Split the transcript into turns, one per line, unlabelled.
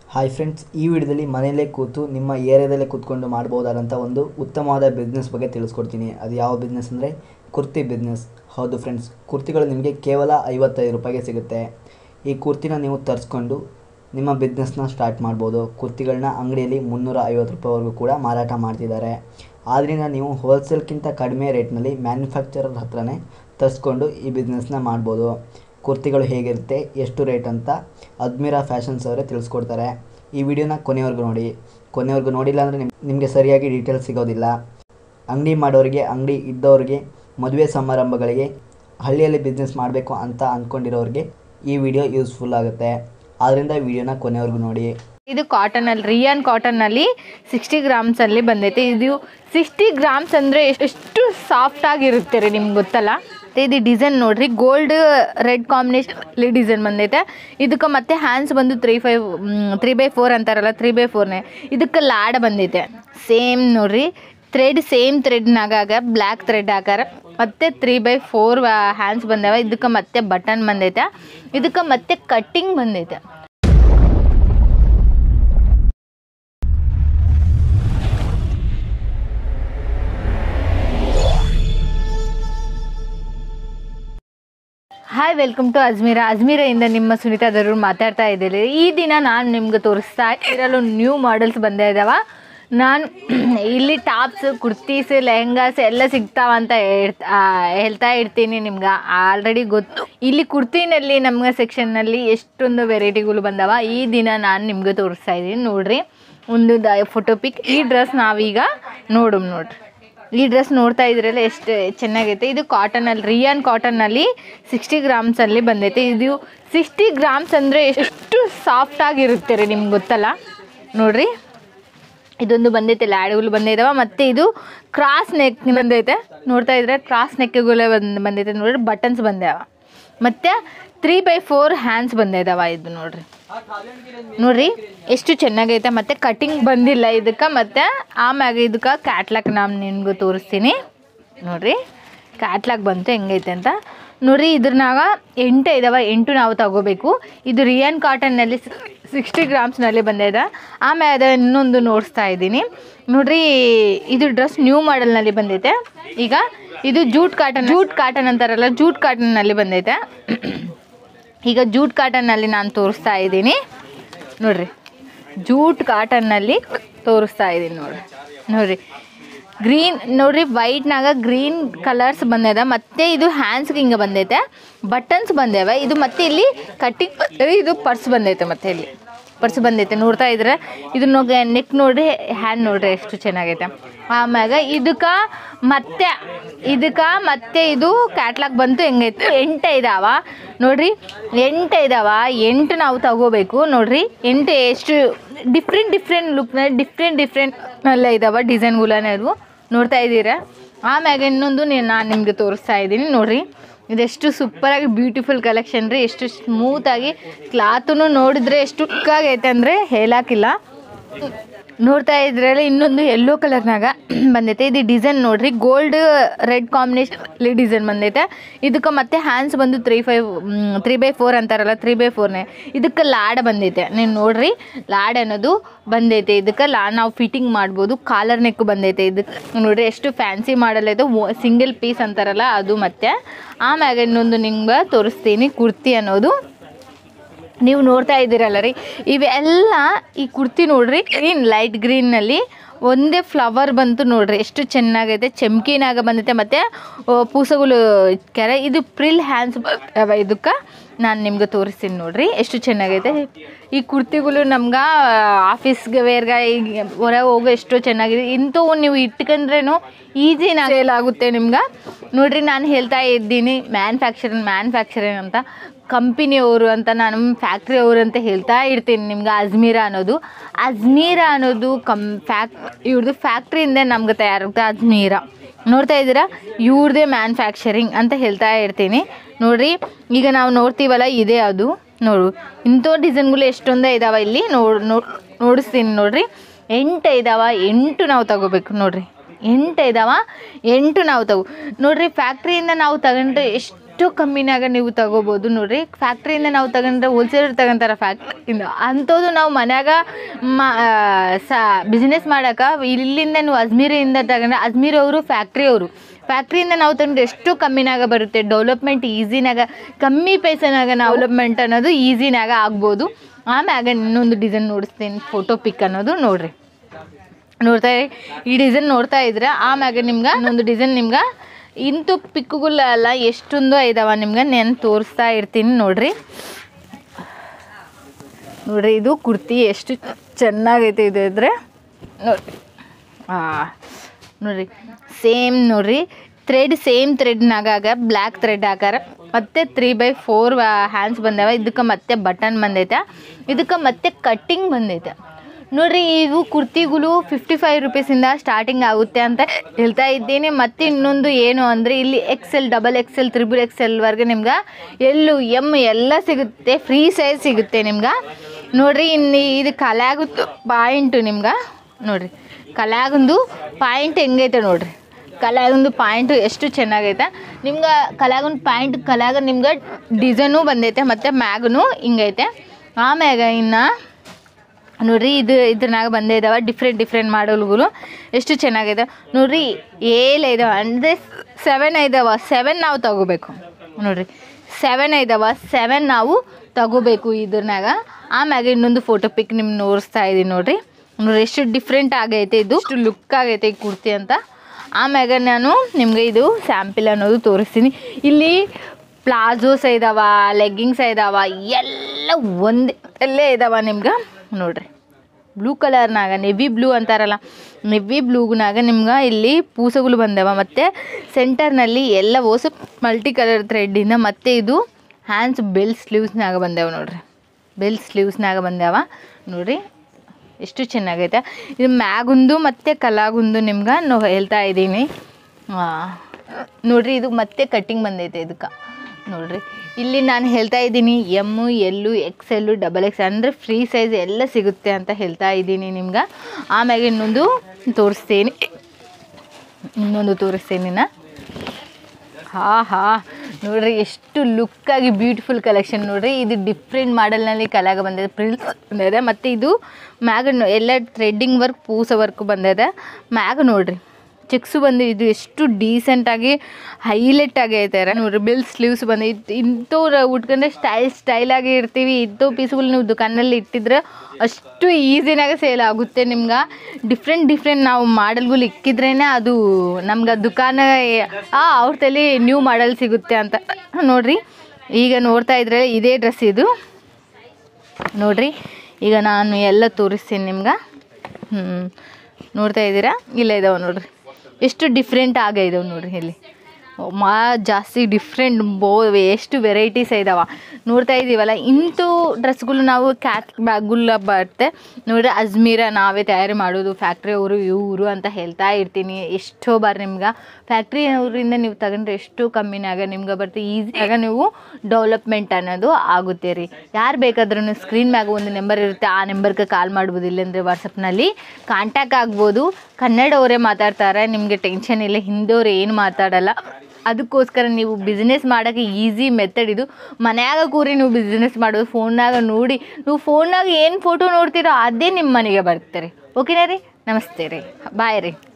Hi friends ಈ ವಿಡಿಯೋದಲ್ಲಿ ಮನೆಯಲ್ಲೇ ಕೂತು ನಿಮ್ಮ ಏರಿಯಾದಲ್ಲೇ ಕೂತ್ಕೊಂಡು ಮಾಡ್ಬೋದಾದಂಥ ಒಂದು ಉತ್ತಮವಾದ ಬಿಸ್ನೆಸ್ ಬಗ್ಗೆ ತಿಳಿಸ್ಕೊಡ್ತೀನಿ ಅದು ಯಾವ ಬಿಸ್ನೆಸ್ ಅಂದರೆ ಕುರ್ತಿ ಬಿಸ್ನೆಸ್ ಹೌದು ಫ್ರೆಂಡ್ಸ್ ಕುರ್ತಿಗಳು ನಿಮಗೆ ಕೇವಲ ಐವತ್ತೈದು ರೂಪಾಯಿಗೆ ಸಿಗುತ್ತೆ ಈ ಕುರ್ತಿನ ನೀವು ತರಿಸ್ಕೊಂಡು ನಿಮ್ಮ ಬಿಸ್ನೆಸ್ನ ಸ್ಟಾರ್ಟ್ ಮಾಡ್ಬೋದು ಕುರ್ತಿಗಳನ್ನ ಅಂಗಡಿಯಲ್ಲಿ ಮುನ್ನೂರ ಐವತ್ತು ರೂಪಾಯಿವರೆಗೂ ಕೂಡ ಮಾರಾಟ ಮಾಡ್ತಿದ್ದಾರೆ ಆದ್ದರಿಂದ ನೀವು ಹೋಲ್ಸೇಲ್ಗಿಂತ ಕಡಿಮೆ ರೇಟ್ನಲ್ಲಿ ಮ್ಯಾನುಫ್ಯಾಕ್ಚರರ್ ಹತ್ರನೇ ತರಿಸ್ಕೊಂಡು ಈ ಬಿಸ್ನೆಸ್ನ ಮಾಡ್ಬೋದು ಕುರ್ತಿಗಳು ಹೇಗಿರುತ್ತೆ ಎಷ್ಟು ರೇಟ್ ಅಂತ ಅದ್ಮಿರಾ ಫ್ಯಾಷನ್ಸ್ ಅವರೇ ತಿಳಿಸ್ಕೊಡ್ತಾರೆ ಈ ವಿಡಿಯೋನ ಕೊನೆವರೆಗೂ ನೋಡಿ ಕೊನೆವರೆಗೂ ನೋಡಿಲ್ಲ ಅಂದರೆ ನಿಮ್ ನಿಮಗೆ ಸರಿಯಾಗಿ ಡೀಟೇಲ್ಸ್ ಸಿಗೋದಿಲ್ಲ ಅಂಗಡಿ ಮಾಡೋರಿಗೆ ಅಂಗಡಿ ಇದ್ದವ್ರಿಗೆ ಮದುವೆ ಸಮಾರಂಭಗಳಿಗೆ ಹಳ್ಳಿಯಲ್ಲಿ ಬಿಸ್ನೆಸ್ ಮಾಡಬೇಕು ಅಂತ ಅಂದ್ಕೊಂಡಿರೋರಿಗೆ ಈ ವಿಡಿಯೋ ಯೂಸ್ಫುಲ್ ಆಗುತ್ತೆ ಆದ್ದರಿಂದ ವಿಡಿಯೋನ ಕೊನೆವರೆಗೂ ನೋಡಿ
ಇದು ಕಾಟನ್ ಅಲ್ಲಿ ರಿಯಾನ್ ಕಾಟನ್ ಅಲ್ಲಿ ಸಿಕ್ಸ್ಟಿ ಗ್ರಾಮ್ಸ್ ಅಲ್ಲಿ ಬಂದೈತೆ ಇದು ಸಿಕ್ಸ್ಟಿ ಗ್ರಾಮ್ಸ್ ಅಂದ್ರೆ ಎಷ್ಟು ಸಾಫ್ಟ್ ಆಗಿರುತ್ತೆ ರೀ ನಿಮ್ಗೆ ಗೊತ್ತಲ್ಲ ಮತ್ತೆ ಇದು ಡಿಸೈನ್ ನೋಡ್ರಿ ಗೋಲ್ಡ್ ರೆಡ್ ಕಾಂಬಿನೇಷನ್ ಅಲ್ಲಿ ಡಿಸೈನ್ ಬಂದೈತೆ ಇದಕ್ಕೆ ಮತ್ತೆ ಹ್ಯಾಂಡ್ಸ್ ಬಂದು three five three by four ಅಂತಾರಲ್ಲ ತ್ರೀ ಬೈ ಫೋರ್ನೇ ಇದಕ್ಕೆ ಲಾಡ್ ಬಂದೈತೆ ಸೇಮ್ ನೋಡ್ರಿ ಥ್ರೆಡ್ ಸೇಮ್ ಥ್ರೆಡ್ನಾಗ ಬ್ಲ್ಯಾಕ್ ಥ್ರೆಡ್ ಹಾಕಾರ ಮತ್ತೆ ತ್ರೀ ಬೈ ಫೋರ್ ಹ್ಯಾಂಡ್ಸ್ ಬಂದಾವ ಇದಕ್ಕೆ ಮತ್ತೆ ಬಟನ್ ಬಂದೈತೆ ಇದಕ್ಕೆ ಮತ್ತೆ ಕಟ್ಟಿಂಗ್ ಬಂದೈತೆ ಹಾಯ್ ವೆಲ್ಕಮ್ ಟು ಅಜ್ಮೀರಾ ಅಜ್ಮೀರಾಯಿಂದ ನಿಮ್ಮ ಸುನೀತಾ ದರೂರ್ ಮಾತಾಡ್ತಾ ಇದ್ದೀನಿ ಈ ದಿನ ನಾನು ನಿಮ್ಗೆ ತೋರಿಸ್ತಾ ಇರಲು ನ್ಯೂ ಮಾಡೆಲ್ಸ್ ಬಂದೇ ಇದಾವ ನಾನು ಇಲ್ಲಿ ಟಾಪ್ಸ್ ಕುರ್ತೀಸ್ ಲೆಹಂಗಾಸ್ ಎಲ್ಲ ಸಿಗ್ತಾವ ಅಂತ ಹೇಳ್ತಾ ಆ, ಹೇಳ್ತಾ ಇರ್ತೀನಿ ನಿಮ್ಗೆ ಆಲ್ರೆಡಿ ಗೊತ್ತು ಇಲ್ಲಿ ಕುರ್ತಿನಲ್ಲಿ ನಮ್ಗೆ ಸೆಕ್ಷನ್ನಲ್ಲಿ ಎಷ್ಟೊಂದು ವೆರೈಟಿಗಳು ಬಂದವ ಈ ದಿನ ನಾನು ನಿಮ್ಗೆ ತೋರಿಸ್ತಾ ಇದ್ದೀನಿ ನೋಡ್ರಿ ಒಂದು ದ ಫೋಟೋ ಪಿಕ್ ಈ ಡ್ರೆಸ್ ನಾವೀಗ ನೋಡು ನೋಡ್ರಿ ಈ ಡ್ರೆಸ್ ನೋಡ್ತಾ ಇದ್ರಲ್ಲ ಎಷ್ಟು ಚೆನ್ನಾಗೈತೆ ಇದು ಕಾಟನಲ್ಲಿ ರಿಯಾನ್ ಕಾಟನ್ನಲ್ಲಿ ಸಿಕ್ಸ್ಟಿ ಗ್ರಾಮ್ಸಲ್ಲಿ ಬಂದೈತೆ ಇದು ಸಿಕ್ಸ್ಟಿ ಗ್ರಾಮ್ಸ್ ಅಂದರೆ ಎಷ್ಟು ಸಾಫ್ಟ್ ಆಗಿರುತ್ತೆ ರೀ ನಿಮ್ಗೆ ಗೊತ್ತಲ್ಲ ನೋಡ್ರಿ ಇದೊಂದು ಬಂದೈತೆ ಲ್ಯಾಡ್ಗಳು ಬಂದಿದ್ದಾವ ಮತ್ತು ಇದು ಕ್ರಾಸ್ ನೆಕ್ ಬಂದೈತೆ ನೋಡ್ತಾ ಇದ್ರೆ ಕ್ರಾಸ್ ನೆಕ್ಗಳೇ ಬಂದು ಬಂದೈತೆ ನೋಡ್ರಿ ಬಟನ್ಸ್ ಬಂದ್ಯಾವ ಮತ್ತು ತ್ರೀ ಬೈ ಫೋರ್ ಹ್ಯಾಂಡ್ಸ್ ಬಂದಿದ್ದಾವ ಇದು ನೋಡ್ರಿ ನೋಡ್ರಿ ಎಷ್ಟು ಚೆನ್ನಾಗೈತೆ ಮತ್ತು ಕಟಿಂಗ್ ಬಂದಿಲ್ಲ ಇದಕ್ಕೆ ಮತ್ತು ಆಮ್ಯಾಗ ಇದಕ್ಕೆ ಕ್ಯಾಟ್ಲಾಗ್ ನಾನು ನಿನ್ಗೂ ತೋರಿಸ್ತೀನಿ ನೋಡ್ರಿ ಕ್ಯಾಟ್ಲಾಗ್ ಬಂತು ಹೆಂಗೈತೆ ಅಂತ ನೋಡ್ರಿ ಇದ್ರನಾಗ ಎಂಟು ಇದಾವೆ ಎಂಟು ನಾವು ತಗೋಬೇಕು ಇದು ರಿಯನ್ ಕಾಟನ್ನಲ್ಲಿ ಸಿಕ್ಸ್ಟಿ ಗ್ರಾಮ್ಸ್ನಲ್ಲಿ ಬಂದಿದೆ ಆಮೇಲೆ ಇನ್ನೊಂದು ನೋಡಿಸ್ತಾ ಇದ್ದೀನಿ ನೋಡ್ರಿ ಇದು ಡ್ರೆಸ್ ನ್ಯೂ ಮಾಡೆಲ್ನಲ್ಲಿ ಬಂದೈತೆ ಈಗ ಇದು ಜೂಟ್ ಕಾಟನ್ ಜೂಟ್ ಕಾಟನ್ ಅಂತಾರಲ್ಲ ಜೂಟ್ ಕಾಟನ್ನಲ್ಲಿ ಬಂದೈತೆ ಈಗ ಜೂಟ್ ಕಾಟನ್ನಲ್ಲಿ ನಾನು ತೋರಿಸ್ತಾ ಇದ್ದೀನಿ ನೋಡ್ರಿ ಜೂಟ್ ಕಾಟನ್ನಲ್ಲಿ ತೋರಿಸ್ತಾ ಇದ್ದೀನಿ ನೋಡ್ರಿ ನೋಡ್ರಿ ಗ್ರೀನ್ ನೋಡ್ರಿ ವೈಟ್ನಾಗ ಗ್ರೀನ್ ಕಲರ್ಸ್ ಬಂದಿದೆ ಮತ್ತೆ ಇದು ಹ್ಯಾಂಡ್ಸ್ಗೆ ಹಿಂಗೆ ಬಂದೈತೆ ಬಟನ್ಸ್ ಬಂದೇವೆ ಇದು ಮತ್ತೆ ಇಲ್ಲಿ ಕಟ್ಟಿಂಗ್ ಇದು ಪರ್ಸ್ ಬಂದೈತೆ ಮತ್ತೆ ಇಲ್ಲಿ ಪರ್ಸ್ ಬಂದೈತೆ ನೋಡ್ತಾ ಇದ್ರೆ ಇದು ನೋಡಿ ನೆಕ್ ನೋಡ್ರಿ ಹ್ಯಾಂಡ್ ನೋಡ್ರಿ ಎಷ್ಟು ಚೆನ್ನಾಗೈತೆ ಆಮ್ಯಾಗ ಇದಕ್ಕೆ ಮತ್ತೆ ಇದಕ್ಕೆ ಮತ್ತೆ ಇದು ಕ್ಯಾಟ್ಲಾಗ್ ಬಂತು ಹೆಂಗೈತೆ ಎಂಟು ಇದಾವ ನೋಡ್ರಿ ಎಂಟು ಇದಾವ ಎಂಟು ನಾವು ತಗೋಬೇಕು ನೋಡ್ರಿ ಎಂಟು ಎಷ್ಟು ಡಿಫ್ರೆಂಟ್ ಡಿಫ್ರೆಂಟ್ ಲುಕ್ನ ಡಿಫ್ರೆಂಟ್ ಡಿಫ್ರೆಂಟ್ ಎಲ್ಲ ಇದಾವ ಡಿಸೈನ್ಗಳನ್ನ ಇದ್ವು ನೋಡ್ತಾ ಇದ್ದೀರಾ ಆಮ್ಯಾಗ ಇನ್ನೊಂದು ನಾನು ನಿಮಗೆ ತೋರಿಸ್ತಾ ಇದ್ದೀನಿ ನೋಡ್ರಿ ಇದೆಷ್ಟು ಸೂಪರಾಗಿ ಬ್ಯೂಟಿಫುಲ್ ಕಲೆಕ್ಷನ್ ರೀ ಎಷ್ಟು ಸ್ಮೂತಾಗಿ ಕ್ಲಾತೂ ನೋಡಿದ್ರೆ ಎಷ್ಟು ಆಗೈತೆ ಅಂದರೆ ಹೇಳಾಕಿಲ್ಲ ನೋಡ್ತಾ ಇದ್ರಲ್ಲ ಇನ್ನೊಂದು ಯೆಲ್ಲೋ ಕಲರ್ನಾಗ ಬಂದೈತೆ ಇದು ಡಿಸೈನ್ ನೋಡ್ರಿ ಗೋಲ್ಡ್ ರೆಡ್ ಕಾಂಬಿನೇಷನ್ ಡಿಸೈನ್ ಬಂದೈತೆ ಇದಕ್ಕೆ ಮತ್ತೆ ಹ್ಯಾಂಡ್ಸ್ ಬಂದು three five three by four ಅಂತಾರಲ್ಲ ತ್ರೀ ಬೈ ಫೋರ್ನೇ ಇದಕ್ಕೆ ಲಾಡ್ ಬಂದೈತೆ ನೀವು ನೋಡ್ರಿ ಲಾಡ್ ಅನ್ನೋದು ಬಂದೈತೆ ಇದಕ್ಕೆ ಲಾ ನಾವು ಫಿಟ್ಟಿಂಗ್ ಮಾಡ್ಬೋದು ಕಾಲರ್ ನೆಕ್ ಬಂದೈತೆ ಇದಕ್ಕೆ ನೋಡ್ರಿ ಎಷ್ಟು ಫ್ಯಾನ್ಸಿ ಮಾಡಲ್ ಇದು ಸಿಂಗಲ್ ಪೀಸ್ ಅಂತಾರಲ್ಲ ಅದು ಮತ್ತೆ ಆಮ್ಯಾಗ ಇನ್ನೊಂದು ನಿಮ್ಗೆ ತೋರಿಸ್ತೀನಿ ಕುರ್ತಿ ಅನ್ನೋದು ನೀವು ನೋಡ್ತಾ ಇದ್ದೀರಲ್ಲ ರೀ ಇವೆಲ್ಲ ಈ ಕುರ್ತಿ ನೋಡ್ರಿ ಗ್ರೀನ್ ಲೈಟ್ ಗ್ರೀನ್ನಲ್ಲಿ ಒಂದೇ ಫ್ಲವರ್ ಬಂತು ನೋಡ್ರಿ ಎಷ್ಟು ಚೆನ್ನಾಗೈತೆ ಚಮ್ಕಿನಾಗ ಬಂದೈತೆ ಮತ್ತು ಪೂಸಗಳು ಕೆರೆ ಇದು ಪ್ರಿಲ್ ಹ್ಯಾಂಡ್ಸ್ ಇದಕ್ಕೆ ನಾನು ನಿಮ್ಗೆ ತೋರಿಸ್ತೀನಿ ನೋಡ್ರಿ ಎಷ್ಟು ಚೆನ್ನಾಗೈತೆ ಈ ಕುರ್ತಿಗಳು ನಮ್ಗೆ ಆಫೀಸ್ಗೆ ವೇರ್ಗೆ ಈಗ ಹೊರಗೆ ಹೋಗೋ ಎಷ್ಟು ಚೆನ್ನಾಗಿದೆ ಇಂಥವು ನೀವು ಇಟ್ಕೊಂಡ್ರೇನು ಈಸಿನ ಸೇಲ್ ಆಗುತ್ತೆ ನಿಮ್ಗೆ ನೋಡ್ರಿ ನಾನು ಹೇಳ್ತಾ ಇದ್ದೀನಿ ಮ್ಯಾನುಫ್ಯಾಕ್ಚರಿಂಗ್ ಮ್ಯಾನುಫ್ಯಾಕ್ಚರಿಂಗ್ ಅಂತ ಕಂಪಿನಿಯವರು ಅಂತ ನಾನು ಫ್ಯಾಕ್ಟ್ರಿ ಅವರು ಅಂತ ಹೇಳ್ತಾ ಇರ್ತೀನಿ ನಿಮ್ಗೆ ಅಜ್ಮೀರಾ ಅನ್ನೋದು ಅಜ್ಮೀರಾ ಅನ್ನೋದು ಕಂ ಫ್ಯಾಕ್ ಇವ್ರದ್ದು ಫ್ಯಾಕ್ಟ್ರಿಯಿಂದ ನಮ್ಗೆ ತಯಾರಾಗುತ್ತೆ ಅಜ್ಮೀರಾ ನೋಡ್ತಾ ಇದ್ದೀರಾ ಇವ್ರದ್ದೇ ಮ್ಯಾನುಫ್ಯಾಕ್ಚರಿಂಗ್ ಅಂತ ಹೇಳ್ತಾ ಇರ್ತೀನಿ ನೋಡ್ರಿ ಈಗ ನಾವು ನೋಡ್ತೀವಲ್ಲ ಇದೇ ಅದು ನೋಡು ಇಂಥ ಡಿಸೈನ್ಗಳು ಎಷ್ಟೊಂದೇ ಇದಾವೆ ಇಲ್ಲಿ ನೋಡ್ ನೋಡ್ ನೋಡಿಸ್ತೀನಿ ನೋಡ್ರಿ ಎಂಟು ಇದಾವ ಎಂಟು ನಾವು ತಗೋಬೇಕು ನೋಡ್ರಿ ಎಂಟು ಇದಾವ ಎಂಟು ನಾವು ತಗೋ ನೋಡ್ರಿ ಫ್ಯಾಕ್ಟ್ರಿಯಿಂದ ನಾವು ತಗೊಂಡ್ರೆ ಎಷ್ಟು ಎಷ್ಟು ಕಮ್ಮಿನಾಗ ನೀವು ತಗೋಬೋದು ನೋಡ್ರಿ ಫ್ಯಾಕ್ಟ್ರಿಯಿಂದ ನಾವು ತಗೊಂಡ್ರೆ ಹೋಲ್ಸೇಲರ್ ತಗೊಂತಾರೆ ಫ್ಯಾಕ್ಟ್ರಿಯಿಂದ ಅಂಥದ್ದು ನಾವು ಮನ್ಯಾಗ ಮಾ ಸಾ ಬಿಸ್ನೆಸ್ ಮಾಡೋಕೆ ಇಲ್ಲಿಂದ ನೀವು ಅಜ್ಮೀರಿಂದ ತಗೊಂಡ್ರೆ ಅಜ್ಮೀರ್ ಅವರು ಫ್ಯಾಕ್ಟ್ರಿ ಅವರು ಫ್ಯಾಕ್ಟ್ರಿಯಿಂದ ನಾವು ತಂದ್ರೆ ಎಷ್ಟು ಕಮ್ಮಿನಾಗ ಬರುತ್ತೆ ಡೆವಲಪ್ಮೆಂಟ್ ಈಸಿನಾಗ ಕಮ್ಮಿ ಪೈಸೆನಾಗ ನಾವು ಡೆವಲಪ್ಮೆಂಟ್ ಅನ್ನೋದು ಈಸಿನಾಗ ಆಗ್ಬೋದು ಆಮ್ಯಾಗ ಇನ್ನೊಂದು ಡಿಸೈನ್ ನೋಡಿಸ್ತೀನಿ ಫೋಟೋ ಪಿಕ್ ಅನ್ನೋದು ನೋಡ್ರಿ ನೋಡ್ತಾ ಇರಿ. ಈ ಡಿಸೈನ್ ನೋಡ್ತಾ ಇದ್ರೆ ಆಮ್ಯಾಗ ನಿಮ್ಗೆ ಇನ್ನೊಂದು ಡಿಸೈನ್ ನಿಮ್ಗೆ ಇಂತು ಪಿಕ್ಕುಗಳೆಲ್ಲ ಎಷ್ಟೊಂದು ಇದಾವ ನಿಮ್ಗೆ ನಾನು ತೋರಿಸ್ತಾ ಇರ್ತೀನಿ ನೋಡ್ರಿ ನೋಡ್ರಿ ಇದು ಕುರ್ತಿ ಎಷ್ಟು ಚೆನ್ನಾಗೈತೆ ಇದು ಇದ್ರೆ ನೋಡ್ರಿ ಹಾಂ ನೋಡ್ರಿ ಸೇಮ್ ನೋಡ್ರಿ ಥ್ರೆಡ್ ಸೇಮ್ ಥ್ರೆಡ್ನಾಗ ಬ್ಲ್ಯಾಕ್ ಥ್ರೆಡ್ ಹಾಕಾರ ಮತ್ತೆ ತ್ರೀ ಬೈ ಫೋರ್ ಹ್ಯಾಂಡ್ಸ್ ಬಂದಾವ ಇದಕ್ಕೆ ಮತ್ತೆ ಬಟನ್ ಬಂದೈತೆ ಇದಕ್ಕೆ ಮತ್ತೆ ಕಟ್ಟಿಂಗ್ ಬಂದೈತೆ ನೋಡ್ರಿ ಇವು ಕುರ್ತಿಗಳು ಫಿಫ್ಟಿ ಫೈವ್ ರುಪೀಸಿಂದ ಸ್ಟಾರ್ಟಿಂಗ್ ಆಗುತ್ತೆ ಅಂತ ಹೇಳ್ತಾ ಇದ್ದೀನಿ ಮತ್ತೆ ಇನ್ನೊಂದು ಏನು ಅಂದರೆ ಇಲ್ಲಿ ಎಕ್ಸೆಲ್ ಡಬಲ್ ಎಕ್ಸೆಲ್ ತ್ರಿಬಲ್ ಎಕ್ಸೆಲ್ವರೆಗೆ ನಿಮ್ಗೆ ಎಲ್ಲು ಎಮ್ ಎಲ್ಲ ಸಿಗುತ್ತೆ ಫ್ರೀ ಸೈಜ್ ಸಿಗುತ್ತೆ ನಿಮ್ಗೆ ನೋಡ್ರಿ ಇನ್ನು ಇದು ಕಲಾಗುತ್ತು ಪಾಯಿಂಟು ನಿಮ್ಗೆ ನೋಡ್ರಿ ಕಲಾಗೊಂದು ಪಾಯಿಂಟ್ ಹೆಂಗೈತೆ ನೋಡ್ರಿ ಕಲಾಗೊಂದು ಪಾಯಿಂಟು ಎಷ್ಟು ಚೆನ್ನಾಗೈತೆ ನಿಮ್ಗೆ ಕಲಾಗೊಂದು ಪಾಯಿಂಟ್ ಕಲಾಗ ನಿಮ್ಗೆ ಡಿಸೈನು ಬಂದೈತೆ ಮತ್ತು ಮ್ಯಾಗನು ಹಿಂಗೈತೆ ಆಮ್ಯಾಗ ಇನ್ನು ನೋಡ್ರಿ ಇದು ಇದ್ರನಾಗ ಬಂದೇ ಇದಾವೆ ಡಿಫ್ರೆಂಟ್ ಡಿಫ್ರೆಂಟ್ ಮಾಡಲ್ಗಳು ಎಷ್ಟು ಚೆನ್ನಾಗಿದೆ ನೋಡ್ರಿ ಏಳ ಇದಾವೆ ಅಂದರೆ ಸೆವೆನ್ ಇದಾವ ಸೆವೆನ್ ನಾವು ತಗೋಬೇಕು ನೋಡ್ರಿ ಸೆವೆನ್ ಇದಾವ ಸೆವೆನ್ ನಾವು ತಗೋಬೇಕು ಇದ್ರನಾಗ ಆಮ್ಯಾಗ ಇನ್ನೊಂದು ಫೋಟೋ ಪಿಕ್ ನಿಮ್ಗೆ ನೋಡಿಸ್ತಾ ಇದ್ದೀನಿ ನೋಡ್ರಿ ನೋಡ್ರಿ ಎಷ್ಟು ಡಿಫ್ರೆಂಟ್ ಆಗೈತೆ ಇದು ಎಷ್ಟು ಲುಕ್ ಆಗೈತೆ ಈ ಕುರ್ತಿ ಅಂತ ಆಮ್ಯಾಗ ನಾನು ನಿಮಗೆ ಇದು ಸ್ಯಾಂಪಿಲ್ ಅನ್ನೋದು ತೋರಿಸ್ತೀನಿ ಇಲ್ಲಿ ಪ್ಲಾಜೋಸ್ ಇದಾವ ಲೆಗ್ಗಿಂಗ್ಸ್ ಇದಾವ ಎಲ್ಲ ಒಂದೇ ಇದಾವ ನಿಮ್ಗೆ ನೋಡ್ರಿ ಬ್ಲೂ ಕಲರ್ನಾಗ ನೆವಿ ಬ್ಲೂ ಅಂತಾರಲ್ಲ ನೆವಿ ಬ್ಲೂನಾಗ ನಿಮ್ಗೆ ಇಲ್ಲಿ ಪೂಸಗಳು ಬಂದವ ಮತ್ತು ಸೆಂಟರ್ನಲ್ಲಿ ಎಲ್ಲ ಓಸು ಮಲ್ಟಿ ಕಲರ್ ಥ್ರೆಡ್ಡಿಂದ ಮತ್ತೆ ಇದು ಹ್ಯಾಂಡ್ಸ್ ಬೆಲ್ ಸ್ಲೀವ್ಸ್ನಾಗ ಬಂದವ ನೋಡ್ರಿ ಬೆಲ್ ಸ್ಲೀವ್ಸ್ನಾಗ ಬಂದವ ನೋಡ್ರಿ ಎಷ್ಟು ಚೆನ್ನಾಗೈತೆ ಇದು ಮ್ಯಾಗುಂದು ಮತ್ತು ಕಲಾಗುಂದು ನಿಮ್ಗೆ ನೋ ಹೇಳ್ತಾ ಇದ್ದೀನಿ ನೋಡ್ರಿ ಇದು ಮತ್ತೆ ಕಟ್ಟಿಂಗ್ ಬಂದೈತೆ ಇದಕ್ಕೆ ನೋಡ್ರಿ ಇಲ್ಲಿ ನಾನು ಹೇಳ್ತಾ ಇದ್ದೀನಿ M L X L double X ಅಂದರೆ ಫ್ರೀ ಸೈಜ್ ಎಲ್ಲ ಸಿಗುತ್ತೆ ಅಂತ ಹೇಳ್ತಾ ಇದ್ದೀನಿ ನಿಮ್ಗೆ ಆಮ್ಯಾಗ ಇನ್ನೊಂದು ತೋರಿಸ್ತೀನಿ ಇನ್ನೊಂದು ತೋರಿಸ್ತೀನಿ ನಾ ಹಾ ಹಾ ನೋಡ್ರಿ ಎಷ್ಟು ಲುಕ್ಕಾಗಿ ಬ್ಯೂಟಿಫುಲ್ ಕಲೆಕ್ಷನ್ ನೋಡ್ರಿ ಇದು ಡಿಫ್ರೆಂಟ್ ಮಾಡಲ್ನಲ್ಲಿ ಕಲಾಗ ಬಂದಿದೆ ಪ್ರಿಲ್ಸ್ ಬಂದಿದೆ ಮತ್ತು ಇದು ಮ್ಯಾಗ ನೋ- ಎಲ್ಲ ಥ್ರೆಡ್ಡಿಂಗ್ ವರ್ಕ್ ಪೂಸ ವರ್ಕ್ ಬಂದಿದೆ ಮ್ಯಾಗ ನೋಡ್ರಿ ಚಿಕ್ಸು ಬಂದು ಇದು ಎಷ್ಟು ಡೀಸೆಂಟಾಗಿ ಹೈಲೈಟ್ ಆಗೈತೆ ನೋಡ್ರಿ ಬಿಲ್ ಸ್ಲೀವ್ಸ್ ಬಂದು ಇದು ಇಂಥವ್ರು ಉಟ್ಕೊಂಡ್ರೆ ಸ್ಟೈಲ್ ಸ್ಟೈಲಾಗಿ ಇರ್ತೀವಿ ಇಂಥವು ಪೀಸ್ಗಳು ನೀವು ದುಕಾನಲ್ಲಿ ಇಟ್ಟಿದ್ರೆ ಅಷ್ಟು ಈಸಿನಾಗ ಸೇಲ್ ಆಗುತ್ತೆ ನಿಮ್ಗೆ ಡಿಫ್ರೆಂಟ್ ಡಿಫ್ರೆಂಟ್ ನಾವು ಮಾಡಲ್ಗಳು ಇಕ್ಕಿದ್ರೇ ಅದು ನಮ್ಗೆ ದುಕಾನ ಆ ಅವ್ರ ತಲೆ ನ್ಯೂ ಮಾಡಲ್ ಸಿಗುತ್ತೆ ಅಂತ ನೋಡ್ರಿ ಈಗ ನೋಡ್ತಾ ಇದ್ರೆ ಇದೇ ಡ್ರೆಸ್ ಇದು ನೋಡ್ರಿ ಈಗ ನಾನು ಎಲ್ಲ ತೋರಿಸ್ತೀನಿ ನಿಮ್ಗೆ ಹ್ಞೂ ನೋಡ್ತಾ ಇದ್ದೀರಾ ಇಲ್ಲ ಇದಾವೆ ನೋಡ್ರಿ ಎಷ್ಟು ಡಿಫ್ರೆಂಟ್ ಆಗ ಇದಾವೆ ನೋಡ್ರಿ ಇಲ್ಲಿ ಮಾ ಜಾಸ್ತಿ ಡಿಫ್ರೆಂಟ್ ಬೋ ಎಷ್ಟು ವೆರೈಟೀಸ್ ಇದಾವೆ ನೋಡ್ತಾ ಇದ್ದೀವಲ್ಲ ಇಂಥವು ಡ್ರೆಸ್ಗಳು ನಾವು ಕ್ಯಾಟ್ ಬ್ಯಾಗ್ಗಳ ಬರುತ್ತೆ ನೋಡ್ರಿ ಅಜ್ಮೀರ ನಾವೇ ತಯಾರಿ ಮಾಡೋದು ಫ್ಯಾಕ್ಟ್ರಿ ಅವರು ಇವರು ಅಂತ ಹೇಳ್ತಾ ಇರ್ತೀನಿ ಎಷ್ಟೋ ಬಾರಿ ನಿಮ್ಗೆ ಫ್ಯಾಕ್ಟ್ರಿ ಅವರಿಂದ ನೀವು ತಗೊಂಡ್ರೆ ಎಷ್ಟು ಕಮ್ಮಿನಾಗ ನಿಮ್ಗೆ ಬರುತ್ತೆ ಈಸಿಯಾಗ ನೀವು ಡೆವಲಪ್ಮೆಂಟ್ ಅನ್ನೋದು ಆಗುತ್ತೆ ರೀ ಯಾರು ಬೇಕಾದ್ರೂ ಸ್ಕ್ರೀನ್ ಮ್ಯಾಗ ಒಂದು ನಂಬರ್ ಇರುತ್ತೆ ಆ ನಂಬರ್ಗೆ ಕಾಲ್ ಮಾಡ್ಬೋದು ಇಲ್ಲಾಂದರೆ ವಾಟ್ಸಪ್ನಲ್ಲಿ ಕಾಂಟ್ಯಾಕ್ಟ್ ಆಗ್ಬೋದು ಕನ್ನಡವರೇ ಮಾತಾಡ್ತಾರೆ ನಿಮಗೆ ಟೆನ್ಷನ್ ಇಲ್ಲ ಹಿಂದೋರು ಏನು ಮಾತಾಡಲ್ಲ ಅದಕ್ಕೋಸ್ಕರ ನೀವು ಬಿಸ್ನೆಸ್ ಮಾಡೋಕ್ಕೆ ಈಸಿ ಮೆಥಡ್ ಇದು ಮನ್ಯಾಗ ಕೂರಿ ನೀವು ಬಿಸ್ನೆಸ್ ಮಾಡೋದು ಫೋನ್ನಾಗ ನೋಡಿ ನೀವು ಫೋನ್ನಾಗ ಏನು ಫೋಟೋ ನೋಡ್ತೀರೋ ಅದೇ ನಿಮ್ಮ ಮನೆಗೆ ಬರ್ತಾರೆ ಓಕೆನಾ ರೀ ನಮಸ್ತೆ ರೀ ಬಾಯ್ ರೀ